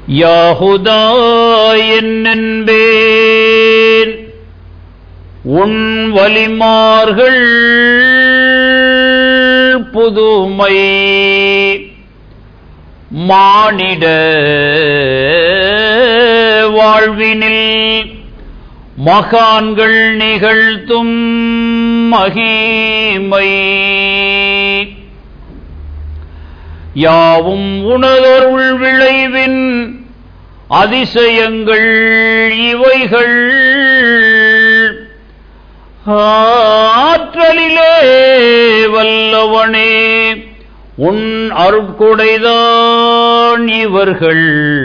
யாஹுதா என்னென்பேன் உன் வலிமார்கள் புதுமை மானிட வாழ்வினில் மகான்கள் நிகழ்த்தும் மகிமை யாவும் உணதருள் விளைவின் அதிசயங்கள் இவைகள் ஆற்றலிலே வல்லவனே உன் அருட்கொடைதான் இவர்கள்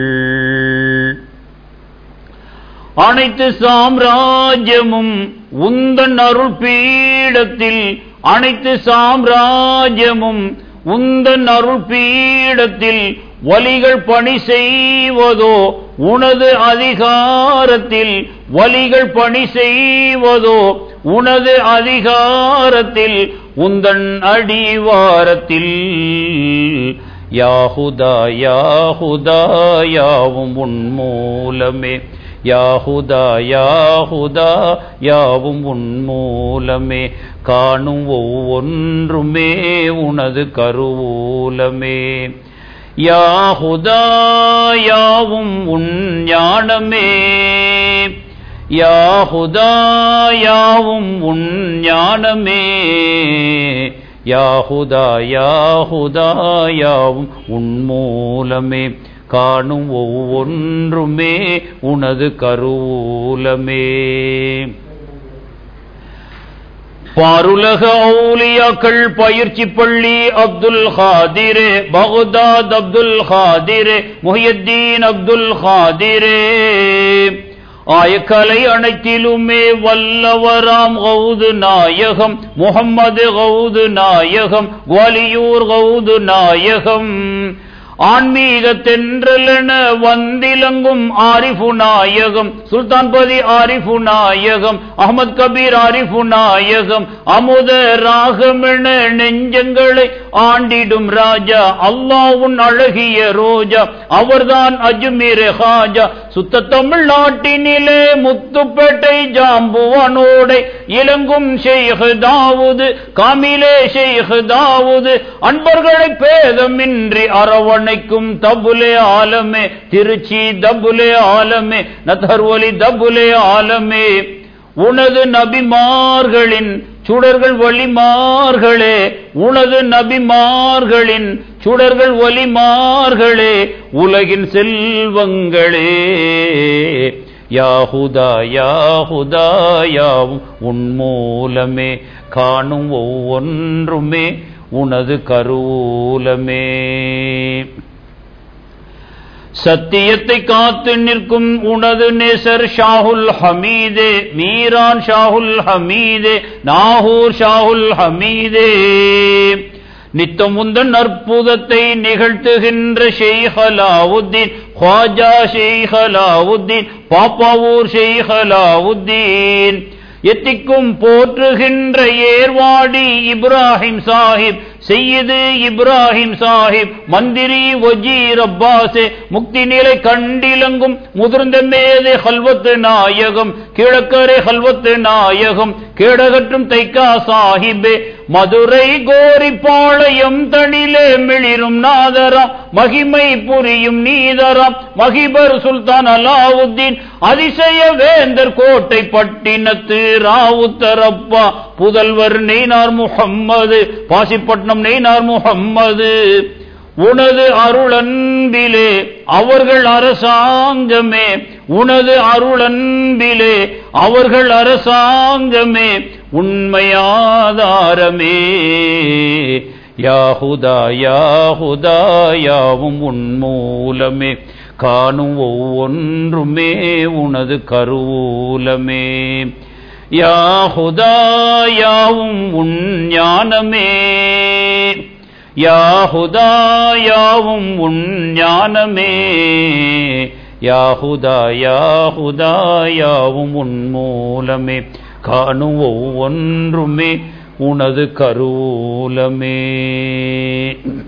அனைத்து சாம்ராஜ்யமும் உந்தன் அருள் பீடத்தில் அனைத்து சாம்ராஜ்யமும் உந்தன் அருள் பீடத்தில் வலிகள் பணி செய்வதோ உனது அதிகாரத்தில் வலிகள் பணி செய்வதோ உனது அதிகாரத்தில் உந்தன் அடிவாரத்தில் யாஹுதா யாஹுதா யாவும் உன் மூலமே யாஹுதா யாஹுதா யாவும் உன் மூலமே காணும் ஒவ்வொன்றுமே உனது கருவூலமே யாஹுதா யாவும் உன் ஞானமே யாஹுதா யாவும் உன் ஞானமே யாஹுதா யாஹுதா யாவும் உன் மூலமே காணும் ஒவ்வொன்றுமே உனது கருவூலமே பாருலக ஔலியாக்கள் பயிற்சி பள்ளி அப்துல் ஹாதிரே பகுதாத் அப்துல் ஹாதிரே முஹியத்தீன் அப்துல் ஹாதிரே ஆயக்கலை அனைத்திலுமே வல்லவராம் கவுது நாயகம் முகம்மது கவுது நாயகம் குவாலியூர் கவுது நாயகம் ஆன்மீக தென்றலென வந்திலங்கும் ஆரிஃபு நாயகம் சுல்தான்பதி ஆரிஃபு நாயகம் அகமது கபீர் ஆரிஃபு நாயகம் அமுத ராகமென நெஞ்சங்களை ஆண்டிடும் ராஜா அல்லாவுன் அழகிய ரோஜா அவர்தான் அஜ்மீர் ஹாஜா சுத்த தமிழ்நாட்டினிலே முத்துப்பேட்டை ஜாம்புவானோடை இளங்கும் ஷெய்ஹ் தாவூது காமிலே ஷெய்ஹ் தாவூது அன்பர்களை பேதமின்றி அரவணைக்கும் தபுலே ஆலமே திருச்சி தபுலே ஆலமே நதர்வலி தபுலே ஆலமே உனது நபிமார்களின் சுடர்கள் வலிமார்களே உனது நபிமார்களின் சுடர்கள் வலிமார்களே உலகின் செல்வங்களே யாஹுதா யாஹுதா யாவும் உன் மூலமே காணும் ஒவ்வொன்றுமே உனது கருவூலமே சத்தியத்தை காத்து நிற்கும் உனது நேசர் ஷாஹுல் ஹமீதே மீரான் ஷாஹுல் ஹமீதே நாகூர் ஷாஹுல் ஹமீதே நித்தம் முந்தன் அற்புதத்தை நிகழ்த்துகின்ற ஷெய்ஹலாவுத்தீன் ஹாஜா ஷெய்ஹலாவுத்தீன் பாப்பாவூர் ஷெய்ஹலாவுத்தீன் எத்திக்கும் போற்றுகின்ற ஏர்வாடி இப்ராஹிம் சாஹிப் செய்யது இப்ராஹிம் சாஹிப் மந்திரி வஜீர் அப்பாசே முக்தி நிலை கண்டிலங்கும் முதிர்ந்த மேதே ஹல்வத்து நாயகம் கிழக்கரை ஹல்வத்து நாயகம் கேடகற்றும் தைக்கா சாஹிபே மதுரை கோரிப்பாளையம் தனிலே மிளிரும் நாதராம் மகிமை புரியும் நீதராம் மகிபர் சுல்தான் அலாவுத்தீன் அதிசய வேந்தர் கோட்டை பட்டினத்து ராவுத்தரப்பா புதல்வர் நெய்னார் முகம்மது பாசிப்பட்டினம் நெய்னார் முகம்மது உனது அருளன்பிலே அவர்கள் அரசாங்கமே உனது அருளன்பிலே அவர்கள் அரசாங்கமே உண்மையாதாரமே யாஹுதா யாஹுதா யாவும் உன் மூலமே காணும் ஒவ்வொன்றுமே உனது கருவூலமே யாஹுதா யாவும் உன் ஞானமே யாஹுதா யாவும் உன் ஞானமே யாஹுதா யாஹுதா யாவும் உன் மூலமே காணும் ஒவ்வொன்றுமே உனது கருவூலமே